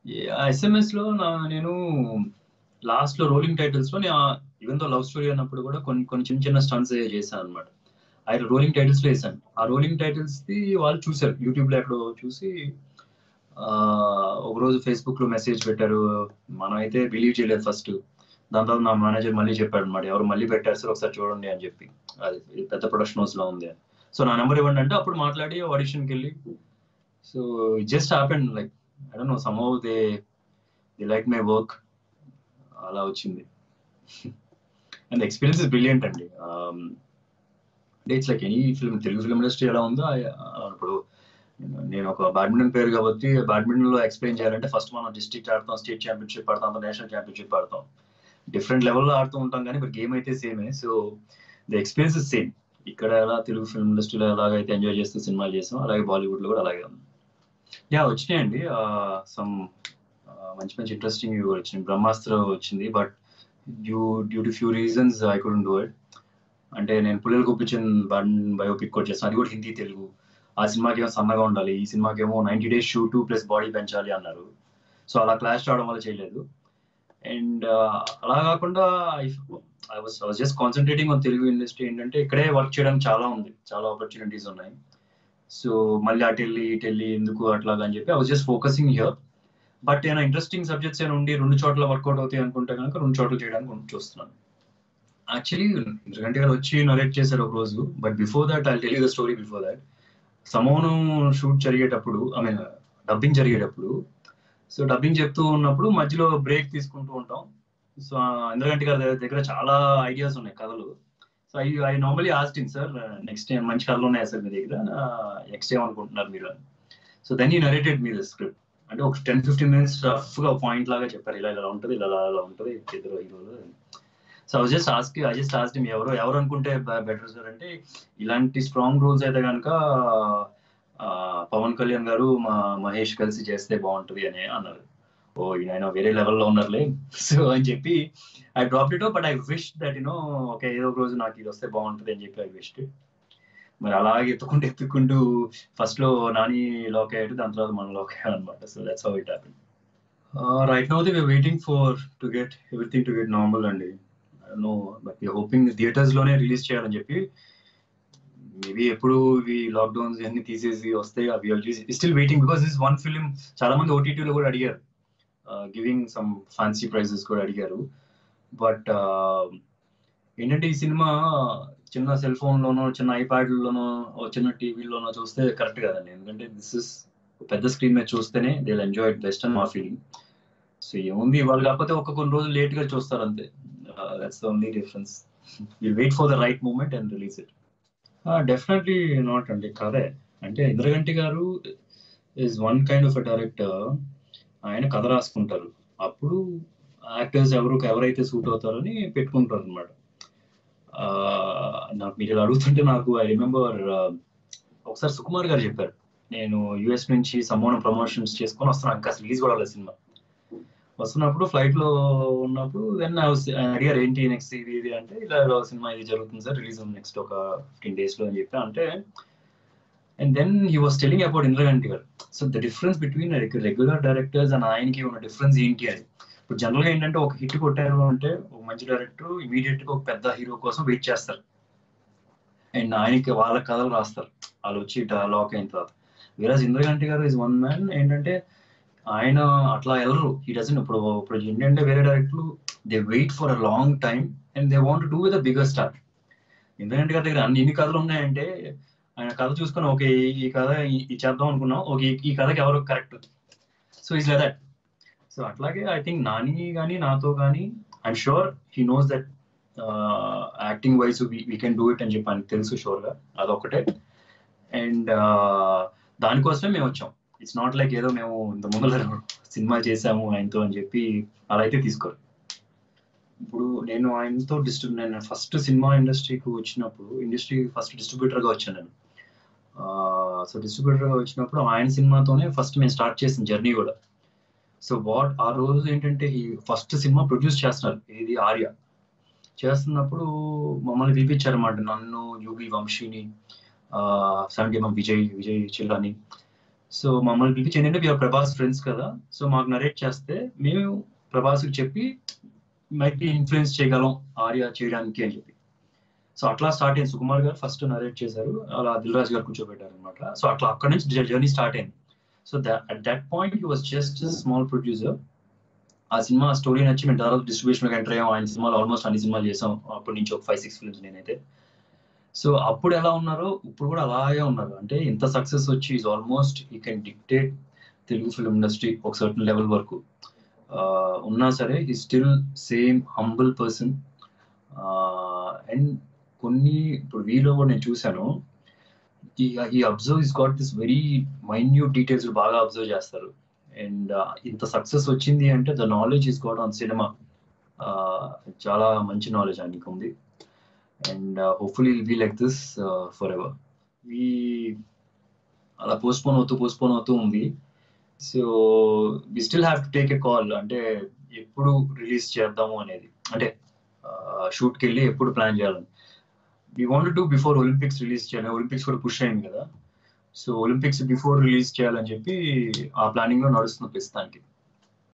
SMS లో నా నేను లాస్ట్ లో రోలింగ్ టైటిల్స్ లో నేను ఈవెన్ తో లవ్ స్టోరీ అన్నప్పుడు కూడా కొన్ని కొన్ని చిన్న చిన్న స్టన్స్ చేశాను అనమాట ఆ రోలింగ్ టైటిల్స్ లో వేసాను ఆ రోలింగ్ టైటిల్స్ ది వాళ్ళు చూసారు యూట్యూబ్ లో ఎక్కడో చూసి ఆ, ఒక రోజు ఫేస్బుక్ లో మెసేజ్ పెట్టారు మనం అయితే బిలీవ్ చేయలేదు ఫస్ట్ దాని తర్వాత నా మేనేజర్ మళ్ళీ చెప్పాడు అనమాట ఎవరు మళ్ళీ పెట్టారు సార్ ఒకసారి చూడండి అని చెప్పి అది ఇది పెద్ద ప్రొడక్షన్ హౌస్ లో ఉంది అని సో నా నెంబర్ ఇవ్వండి అంటే అప్పుడు మాట్లాడి ఆడిషన్కి వెళ్ళి so just happen like I don't know somehow they they like my work అలా వచ్చింది అండ్ ఎక్స్పీరియన్స్ ఇస్ బ్రిలియంట్ అండి అంటే it's like any film Telugu film industry ఎలా ఉందో ఆ- ఆ ఇప్పుడు నేను ఒక బ్యాడ్మింటన్ ప్లేయర్ కాబట్టి బ్యాడ్మింటన్ లో ఎక్స్ప్లెయిన్ చేయాలంటే ఫస్ట్ మనం డిస్ట్రిక్ట్ ఆడతాం స్టేట్ ఛాంపియన్షిప్ ఆడతాం నేషనల్ ఛాంపియన్షిప్ ఆడతాం డిఫరెంట్ లెవెల్లో ఆడుతూ ఉంటాం కానీ ఇప్పుడు గేమ్ అయితే సేమే so the experience is same ఇక్కడ ఎలా తెలుగు ఫిల్మ్ ఇండస్ట్రీలో ఎలాగైతే ఎంజాయ్ చేస్తూ సినిమాలు చేస్తాం అలాగే బాలీవుడ్ లో కూడా అలాగే ఉంది యా వచ్చినాయండి సమ్ మంచి మంచి ఇంట్రెస్టింగ్ వచ్చినాయి బ్రహ్మాస్త్ర వచ్చింది but due due to few reasons I couldn't do it అంటే నేను పుల్లలు గుప్పించిన బయోపిక్ కూడా చేస్తాను అది కూడా హిందీ తెలుగు ఆ సినిమాకి ఏమో సన్నగా ఉండాలి ఈ సినిమాకి ఏమో ninety days shoot plus body పెంచాలి అన్నారు సో అలా క్లాష్ రావడం వల్ల చేయలేదు అండ్ అలా కాకుండా I was was just concentrating on Telugu industry ఏంటంటే ఇక్కడే వర్క్ చేయడానికి చాలా ఉంది చాలా ఆపర్చునిటీస్ ఉన్నాయి సో మళ్ళీ అటు వెళ్ళి ఇటు వెళ్ళి ఎందుకు అట్లాగా అని చెప్పి I was just focusing here but ఏమైనా ఇంట్రెస్టింగ్ సబ్జెక్ట్స్ ఏమైనా ఉండి రెండు చోట్ల వర్కౌట్ అవుతాయి అనుకుంటే కనుక రెండు చోట్ల చేయడానికి చూస్తున్నాను యాక్చువల్లీ ఇంద్రగంటి గారు వచ్చి నరేట్ చేశారు ఒక రోజు but before that I tell the story before that సమోను షూట్ జరిగేటప్పుడు ఐ మీన్ డబ్బింగ్ జరిగేటప్పుడు సో డబ్బింగ్ చెప్తూ ఉన్నప్పుడు మధ్యలో బ్రేక్ తీసుకుంటూ ఉంటాం సో ఇంద్రగంటి గారి దగ్గర- దగ్గర చాలా ఐడియాస్ ఉన్నాయి కథలు so I I normally asking sir next time మంచి కథలు ఉన్నాయా సార్ మీ దగ్గర నెక్స్ట్ టైం అనుకుంటున్నారు మీరు అని so then he narrated me the script అంటే ఒక టెన్ ఫిఫ్టీన్ మినిట్స్ రఫ్ గా పాయింట్ లాగా చెప్పారు ఇలా ఇలా ఉంటుంది ఇలా ఇలా ఇలా ఉంటుంది ఇద్దరు హీరోలు so I just ask I just ask ఎవరు ఎవరు అనుకుంటే బెటర్ సార్ అంటే ఇలాంటి స్ట్రాంగ్ రోల్స్ అయితే కనుక పవన్ కళ్యాణ్ గారు మా మహేష్ కలిసి చేస్తే బాగుంటుంది అని అన్నారు ఓ ఈయన వేరే లెవెల్లో ఉన్నారులే సో అని చెప్పి I drop it but I wish that you know okay ఏదో ఒక రోజు నాకు ఇది వస్తే బాగుంటుంది అని చెప్పి ఐ విష్ మరి అలాగే ఎత్తుకుంటూ ఎత్తుకుంటూ ఫస్ట్ లో నాని లాక్ అయ్యాడు దాని తర్వాత మనం లాక్ అయ్యాడు అనమాట so that's how it happen right now the waiting for to get everything to get normal అండి నో బట్ హోపింగ్ థియేటర్స్ లోనే రిలీజ్ చేయాలని చెప్పి మేబీ ఎప్పుడు ఇవి లాక్డౌన్స్ అన్ని తీసేసి వస్తే అవి still waiting because this one film చాలా మంది ఓటీటీలో కూడా అడిగారు గివింగ్ సమ్ ఫ్యాన్సీ ప్రైజెస్ కూడా అడిగారు బట్ ఏంటంటే ఈ సినిమా చిన్న సెల్ ఫోన్ లోనో చిన్న ఐప్యాడ్ లోనో ఓ చిన్న టీవీలోనో చూస్తే కరెక్ట్ కాదండి ఎందుకంటే దిస్ ఇస్ పెద్ద స్క్రీన్ మీద చూస్తేనే దే ఎంజాయ్ ఇట్ బెస్ట్ అని మా ఫీలింగ్ సో ఏముంది వాళ్ళు కాకపోతే ఒక కొన్ని రోజులు లేట్ గా చూస్తారు అంతే that's the only difference will wait for the right moment and release it definitely not అండి కదే అంటే Indraganti garu is one kind of a director ఆయన కథ రాసుకుంటారు అప్పుడు యాక్టర్స్ ఎవరు ఎవరైతే సూట్ అవుతారని పెట్టుకుంటారు అనమాట నాకు మీరు ఇలా అడుగుతుంటే నాకు ఐ రిమెంబర్ ఒకసారి సుకుమార్ గారు చెప్పారు నేను యుఎస్ నుంచి సమ్మోనం ప్రమోషన్స్ చేసుకొని వస్తున్నాను ఇంకా రిలీజ్ కూడా అవ్వలేదు సినిమా వస్తున్నప్పుడు ఫ్లైట్ లో ఉన్నప్పుడు దెన్ అడిగారు ఏంటి నెక్స్ట్ ఇది ఇది అంటే ఇలా ఇలా సినిమా ఇది జరుగుతుంది సార్ రిలీజ్ నెక్స్ట్ ఒక ఫిఫ్టీన్ డేస్ లో అని చెప్పి అంటే and then he was telling about Indraganti garu so the difference between regular directors and ఆయనకి ఉన్న డిఫరెన్స్ ఏంటి అని ఇప్పుడు జనరల్ గా ఏంటంటే ఒక హిట్ కొట్టారు అంటే ఒక మంచి డైరెక్టర్ ఇమీడియట్ గా ఒక పెద్ద హీరో కోసం వెయిట్ చేస్తారు అండ్ ఆయనకి వాళ్ళ కథలు రాస్తారు వాళ్ళు వచ్చి లాక్ అయిన తర్వాత Viraj Indraganti garu is one man ఏంటంటే ఆయన అట్లా వెళ్ళరు ఈ డజన్ ఇప్పుడు ఇప్పుడు ఏంటంటే వేరే డైరెక్టర్లు they wait for a long time and they want do with a bigger star Indraganti గారి దగ్గర అన్ని ఇన్ని కథలు ఉన్నాయంటే ఆయన కథ చూసుకొని ఓకే ఈ కథ ఈ చేద్దాం అనుకున్నాం ఓకే ఈ కథకి ఎవరు correct so is that so అట్లాగే ఐ థింక్ నాని కానీ నాతో కానీ I'm sure he knows that acting wise we can do it అని చెప్పి ఆయనకు తెలుసు షూర్గా అదొకటే అండ్ దానికోసమే మేము వచ్చాం ఇట్స్ నాట్ లైక్ ఏదో మేము ఇంత ముందర సినిమా చేసాము ఆయనతో అని చెప్పి అలా అయితే తీసుకోరు ఇప్పుడు నేను ఆయనతో డిస్ట్రిబ్యూ నేను ఫస్ట్ సినిమా ఇండస్ట్రీకి వచ్చినప్పుడు ఇండస్ట్రీ ఫస్ట్ డిస్ట్రిబ్యూటర్గా వచ్చాను నేను సో డిస్ట్రిబ్యూటర్గా వచ్చినప్పుడు ఆయన సినిమాతోనే ఫస్ట్ మేము స్టార్ట్ చేసిన జర్నీ కూడా సో వాట్ ఆ రోజు ఏంటంటే ఈ ఫస్ట్ సినిమా ప్రొడ్యూస్ చేస్తున్నారు ఇది ఆర్య చేస్తున్నప్పుడు మమ్మల్ని పిలిపించారన్నమాట నన్ను యువి వంశీని సెవెంటీ ఎంఎం విజయ్ విజయ్ చిల్లాని సో మమ్మల్ని పిలిపించి ఏంటంటే వీఆర్ ప్రభాస్ ఫ్రెండ్స్ కదా సో మాకు నరేట్ చేస్తే మేము ప్రభాస్కి చెప్పి మైట్ బి ఇన్ఫ్లుయెన్స్ చేయగలం ఆర్య చేయడానికి అని చెప్పి సో అట్లా స్టార్ట్ అయింది సుకుమార్ గారు ఫస్ట్ నరేట్ చేశారు అలా దిల్ రాజు గారు కూర్చోబెట్టారు అనమాట సో అట్లా అక్కడ నుంచి జర్నీ స్టార్ట్ అయింది so at that point he was just small producer ఆ సినిమా స్టోరీ నచ్చి మేము తర్వాత డిస్ట్రిబ్యూషన్ ఎంటర్ అయ్యాం ఆయన సినిమాలు ఆల్మోస్ట్ అన్ని సినిమాలు చేసాం అప్పటి నుంచి ఒక ఫైవ్ సిక్స్ ఫిల్మ్స్ నేనైతే సో అప్పుడు ఎలా ఉన్నారో ఇప్పుడు కూడా అలాగే ఉన్నారు అంటే ఇంత సక్సెస్ వచ్చి is almost he can dictate Telugu film industry ఒక సర్టన్ లెవెల్ వరకు ఉన్నా సరే ఈ still same humble person and కొన్ని ఇప్పుడు వీలో కూడా నేను చూశాను he observe is got this very minute details బాగా అబ్జర్వ్ చేస్తారు అండ్ ఇంత సక్సెస్ వచ్చింది అంటే the knowledge is got on సినిమా చాలా మంచి నాలెడ్జ్ ఆయనకి ఉంది and hopefully will be like this forever ఈ అలా పోస్ట్పోన్ అవుతూ పోస్ట్పోన్ అవుతూ ఉంది so we still have to take a call అంటే ఎప్పుడు రిలీజ్ చేద్దాము అనేది అంటే షూట్కి వెళ్ళి ఎప్పుడు ప్లాన్ చేయాలని we want to before Olympics release చేయాలి ఒలింపిక్స్ కూడా పుష్ అయింది కదా సో ఒలింపిక్స్ బిఫోర్ రిలీజ్ చేయాలని చెప్పి ఆ ప్లానింగ్ లో నడుస్తుంది ప్రస్తుతానికి